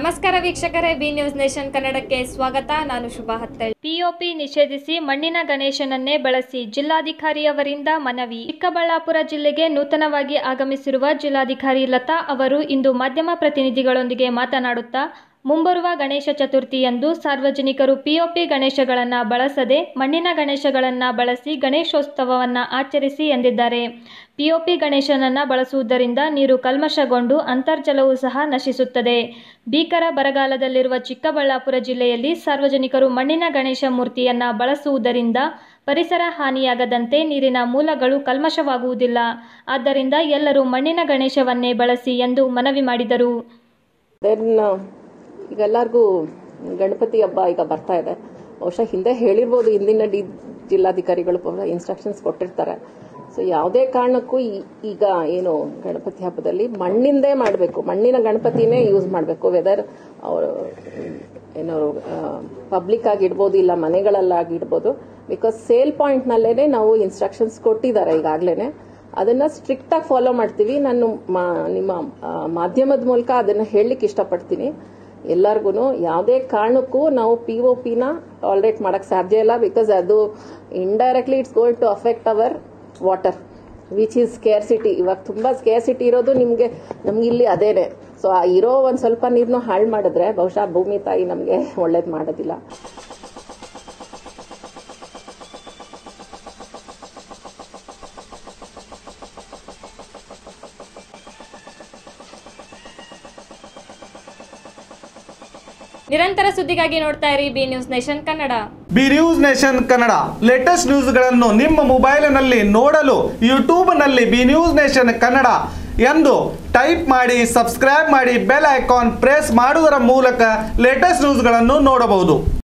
ನಮಸ್ಕಾರ ವೀಕ್ಷಕರೇ B News nation ಕನ್ನಡಕ್ಕೆ ಸ್ವಾಗತ ನಾನು ಶುಭಾ ಹತ್ತಳ್ಳಿ ಪಿಒಪಿ ನಿಷೇಧಿಸಿ ಮಣ್ಣಿನ ಗಣೇಶನನ್ನೇ ಬಳಸಿ ಜಿಲ್ಲಾಧಿಕಾರಿಯವರಿಂದ ಮನವಿ ಚಿಕ್ಕಬಳ್ಳಾಪುರ ಜಿಲ್ಲೆಗೆ ನೂತನವಾಗಿ ಆಗಮಿಸಿರುವ ಜಿಲ್ಲಾಧಿಕಾರಿ ಲತಾ ಅವರು ಇಂದು ಮಾಧ್ಯಮ ಪ್ರತಿನಿಧಿಗಳೊಂದಿಗೆ ಮಾತನಾಡುತ್ತಾ ಮುಂಬರುವ ಗಣೇಶ ಚತುರ್ಥಿಯಂದು ಸಾರ್ವಜನಿಕರು ಪಿಒಪಿ ಗಣೇಶಗಳನ್ನು ಬಳಸದೆ ಮಣ್ಣಿನ ಗಣೇಶಗಳನ್ನು ಬಳಸಿ ಗಣೇಶೋತ್ಸವವನ್ನು ಆಚರಿಸಿ ಎಂದಿದ್ದಾರೆ ಪಿಒಪಿ ಗಣೇಶನನ್ನು ಬಳಸುವುದರಿಂದ ನೀರು ಕಲ್ಮಶಗೊಂಡು ಅಂತರ್ಜಲವೂ ಸಹ ನಶಿಸುತ್ತದೆ ಭೀಕರ ಬರಗಾಲದಲ್ಲಿರುವ ಚಿಕ್ಕಬಳ್ಳಾಪುರ ಜಿಲ್ಲೆಯಲ್ಲಿ ಸಾರ್ವಜನಿಕರು ಮಣ್ಣಿನ ಗಣೇಶ ಮೂರ್ತಿಯನ್ನು ಬಳಸುವುದರಿಂದ ಪರಿಸರ ಹಾನಿಯಾಗದಂತೆ ನೀರಿನ ಮೂಲಗಳು ಕಲ್ಮಶವಾಗುವುದಿಲ್ಲ ಆದ್ದರಿಂದ ಎಲ್ಲರೂ ಮಣ್ಣಿನ ಗಣೇಶವನ್ನೇ ಬಳಸಿ ಎಂದು ಮನವಿ ಮಾಡಿದರು ದೆನ್ ಈಗ ಎಲ್ಲರಿಗೂ ಗಣಪತಿ ಹಬ್ಬ ಈಗ ಬರ್ತಾ ಇದೆ ಬಹುಶಃ ಹಿಂದೆ ಹೇಳಿರ್ಬೋದು ಹಿಂದಿನ ಡಿ ಜಿಲ್ಲಾಧಿಕಾರಿಗಳು ಇನ್ಸ್ಟ್ರಕ್ಷನ್ಸ್ ಕೊಟ್ಟಿರ್ತಾರೆ ಸೊ ಯಾವುದೇ ಕಾರಣಕ್ಕೂ ಈ- ಈಗ ಏನು ಗಣಪತಿ ಹಬ್ಬದಲ್ಲಿ ಮಣ್ಣಿಂದೇ ಮಾಡಬೇಕು ಮಣ್ಣಿನ ಗಣಪತಿನೇ ಯೂಸ್ ಮಾಡಬೇಕು ವೆದರ್ ಅವರು ಏನು ಪಬ್ಲಿಕ್ ಆಗಿಡ್ಬೋದು ಇಲ್ಲ ಮನೆಗಳಲ್ಲಾಗಿಡ್ಬೋದು ಬಿಕಾಸ್ ಸೇಲ್ ಪಾಯಿಂಟ್ನಲ್ಲೇ ನಾವು ಇನ್ಸ್ಟ್ರಕ್ಷನ್ಸ್ ಕೊಟ್ಟಿದ್ದಾರೆ ಈಗಾಗಲೇ ಅದನ್ನ ಸ್ಟ್ರಿಕ್ಟ್ ಆಗಿ ಫಾಲೋ ಮಾಡ್ತೀವಿ ನಾನು ಮಾ- ನಿಮ್ಮ ಆ, ಮಾಧ್ಯಮದ ಮೂಲಕ ಅದನ್ನ ಹೇಳಲಿಕ್ಕೆ ಇಷ್ಟಪಡ್ತೀನಿ ಎಲ್ಲರಿಗೂ ಯಾವುದೇ ಕಾರಣಕ್ಕೂ ನಾವು ಪಿ ಒ ಪಿನ ಟಾಲರೇಟ್ ಮಾಡಕ್ ಸಾಧ್ಯ ಇಲ್ಲ ಬಿಕಾಸ್ ಅದು indirectly it's going to affect our water which is scarcity ಇವಾಗ ತುಂಬಾ ಸ್ಕೇರ್ಸಿಟಿ ಇರೋದು ನಿಮಗೆ ನಮ್ಗೆ ಇಲ್ಲಿ ಅದೇನೆ ಸೊ ಆ ಇರೋ ಒಂದ್ ಸ್ವಲ್ಪ ನೀರನ್ನು ಹಾಳು ಮಾಡಿದ್ರೆ ಬಹುಶಃ ಭೂಮಿ ತಾಯಿ ನಮಗೆ ಒಳ್ಳೇದು ಮಾಡೋದಿಲ್ಲ ನಿರಂತರ ಸುದ್ದಿಗಾಗಿ ನೋಡ್ತಾ ಇರಿ B News Nation Kannada B News Nation Kannada latest ನ್ಯೂಸ್ಗಳನ್ನು ನಿಮ್ಮ ಮೊಬೈಲಿನಲ್ಲಿ ನೋಡಲು ಯೂಟ್ಯೂಬ್ನಲ್ಲಿ ಬಿ ನ್ಯೂಸ್ ನೇಷನ್ ಕನ್ನಡ ಎಂದು ಟೈಪ್ ಮಾಡಿ ಸಬ್ಸ್ಕ್ರೈಬ್ ಮಾಡಿ ಬೆಲ್ ಐಕಾನ್ ಪ್ರೆಸ್ ಮಾಡುವುದರ ಮೂಲಕ ಲೇಟೆಸ್ಟ್ ನ್ಯೂಸ್ಗಳನ್ನು ನೋಡಬಹುದು